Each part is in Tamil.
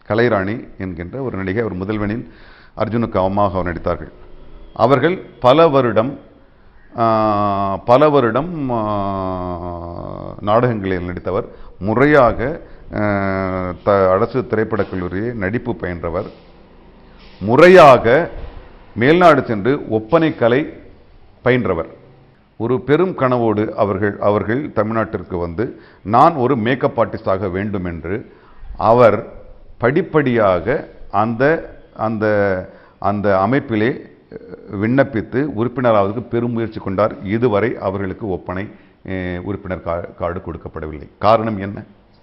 கலைராணி என்கின்ற ஒரு நடிகை அவர் முதல்வனில் அர்ஜுனுக்கு அவமாக அவர் நடித்தார்கள் அவர்கள் பல வருடம் ஆஹ், பல வருடம் ஆஹ், நாடகங்களில் நடித்தவர் முறையாக ஆஹ், த அரசு திரைப்படக் கல்லூரியை நடிப்பு பயின்றவர் முறையாக மேல்நாடு சென்று ஒப்பனை கலை பயின்றவர் ஒரு பெரும் கனவோடு அவர்கள் அவர்கள் தமிழ்நாட்டிற்கு வந்து நான் ஒரு மேக்கப் ஆர்டிஸ்டாக வேண்டும் என்று அவர் படிப்படியாக அந்த அந்த அந்த அமைப்பிலே அஹ், விண்ணப்பித்து உறுப்பினராவதற்கு பெரும் முயற்சி கொண்டார் இதுவரை அவர்களுக்கு ஒப்பனை அஹ், உறுப்பினர் கா- கார்டு கொடுக்கப்படவில்லை காரணம் என்ன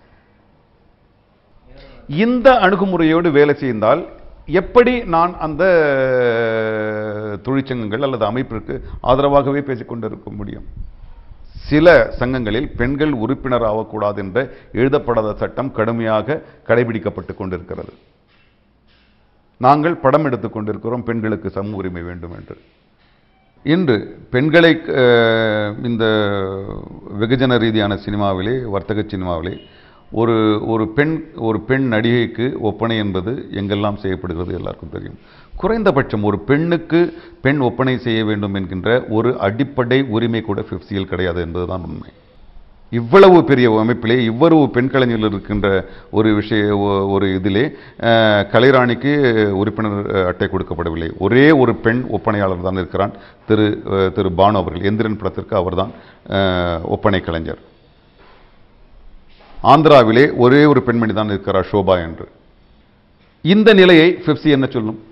இந்த அணுகுமுறையோடு வேலை செய்தால் எப்படி நான் அந்த தொழிற்சங்கங்கள் அல்லது அமைப்பிற்கு ஆதரவாகவே பேசிக்கொண்டிருக்க முடியும் சில சங்கங்களில் பெண்கள் உறுப்பினர் ஆகக்கூடாது என்ற எழுதப்படாத சட்டம் கடுமையாக கடைபிடிக்கப்பட்டு கொண்டிருக்கிறது நாங்கள் படம் எடுத்துக் கொண்டிருக்கிறோம் பெண்களுக்கு சம உரிமை வேண்டும் என்று இன்று பெண்களை அஹ், இந்த வெகுஜன ரீதியான சினிமாவிலே வர்த்தக சினிமாவிலே ஒரு ஒரு பெண் ஒரு பெண் நடிகைக்கு ஒப்பனை என்பது எங்கெல்லாம் செய்யப்படுகிறது எல்லாருக்கும் தெரியும் குறைந்தபட்சம் ஒரு பெண்ணுக்கு பெண் ஒப்பனை செய்ய வேண்டும் என்கின்ற ஒரு அடிப்படை உரிமை கூட ஃபிப்சியில் கிடையாது என்பதுதான் உண்மை இவ்வளவு பெரிய அமைப்பிலே இவ்வளவு பெண் கலைஞர்கள் இருக்கின்ற ஒரு விஷய ஒ- ஒரு இதிலே அஹ், கலைராணிக்கு உறுப்பினர் அஹ், அட்டை கொடுக்கப்படவில்லை ஒரே ஒரு பெண் ஒப்பனையாளர் தான் இருக்கிறான் திரு அஹ், திரு பானு அவர்கள் எந்திரன் படத்திற்கு அவர்தான் அஹ், ஒப்பனை கலைஞர் ஆந்திராவிலே ஒரே ஒரு பெண்மணி தான் இருக்கிறார் ஷோபா என்று இந்த நிலையை ஃபிப்சி என்ன சொல்லும்